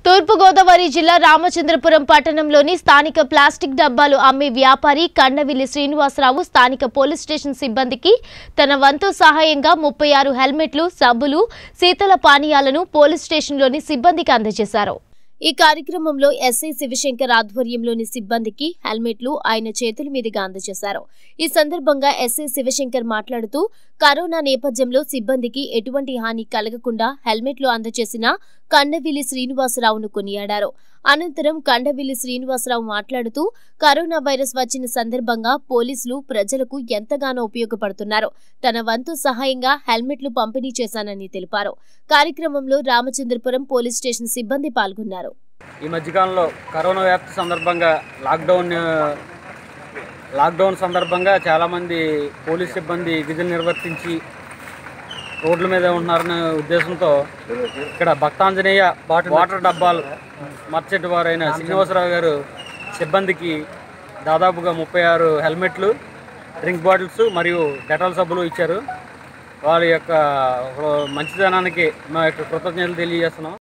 తూర్పుగోదావరి జిల్లా రామచంద్రపురం పట్టణంలోని స్థానిక ప్లాస్టిక్ డబ్బాలు అమ్మే వ్యాపారి కండవిల్లి శ్రీనివాసరావు స్థానిక పోలీస్ స్టేషన్ సిబ్బందికి తన వంతు సహాయంగా ముప్పై ఆరు హెల్మెట్లు సబ్బులు శీతల పానీయాలను పోలీస్ స్టేషన్లోని సిబ్బందికి అందజేశారు ఈ కార్యక్రమంలో ఎస్ఐ శివశంకర్ ఆధ్వర్యంలోని సిబ్బందికి హెల్మెట్లు ఆయన చేతుల మీదుగా అందజేశారు ఈ సందర్భంగా ఎస్ఐ శివశంకర్ మాట్లాడుతూ కరోనా నేపథ్యంలో సిబ్బందికి ఎటువంటి హాని కలగకుండా హెల్మెట్లు అందజేసిన కండవిల్లి శ్రీనివాసరావును కొనియాడారు అనంతరం కండవిల్లి శ్రీనివాసరావు మాట్లాడుతూ కరోనా వైరస్ వచ్చిన సందర్భంగా పోలీసులు ప్రజలకు ఎంతగానో ఉపయోగపడుతున్నారు తన వంతు సహాయంగా హెల్మెట్లు పంపిణీ చేశానని తెలిపారు కార్యక్రమంలో రామచంద్రపురం పోలీస్ స్టేషన్ సిబ్బంది పాల్గొన్నారు ఈ మధ్యకాలంలో కరోనా వ్యాప్తి సందర్భంగా లాక్డౌన్ లాక్డౌన్ సందర్భంగా చాలామంది పోలీస్ సిబ్బంది విధులు నిర్వర్తించి రోడ్ల మీద ఉంటున్నారనే ఉద్దేశంతో ఇక్కడ భక్తాంజనేయ వాటర్ వాటర్ డబ్బాలు మర్చెట్ వారైన శ్రీనివాసరావు గారు సిబ్బందికి దాదాపుగా ముప్పై ఆరు హెల్మెట్లు డ్రింక్ బాటిల్స్ మరియు డెటాల్ సబ్బులు ఇచ్చారు వాళ్ళ యొక్క మంచితనానికి మా యొక్క కృతజ్ఞతలు తెలియజేస్తున్నాం